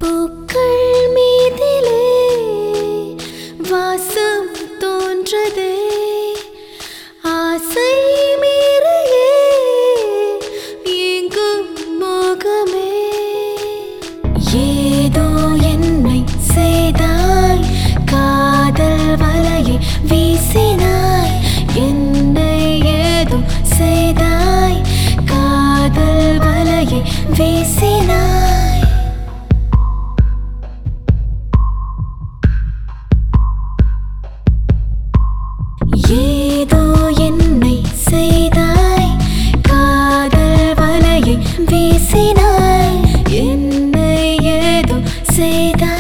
பூக்கள் மீதிலே வாசம் தோன்றதே ஆசை மீறியே எங்கும் மோகமே ஏதோ என்னை செய்தாய் காதல் வலையை வீசினாய் என்னை ஏதோ செய்தாய் காதல் வலையை வீசினாய் ஏதோ என்னை செய்தாய் காதல் வலையை வீசினாய் என்னை ஏதோ செய்தாய்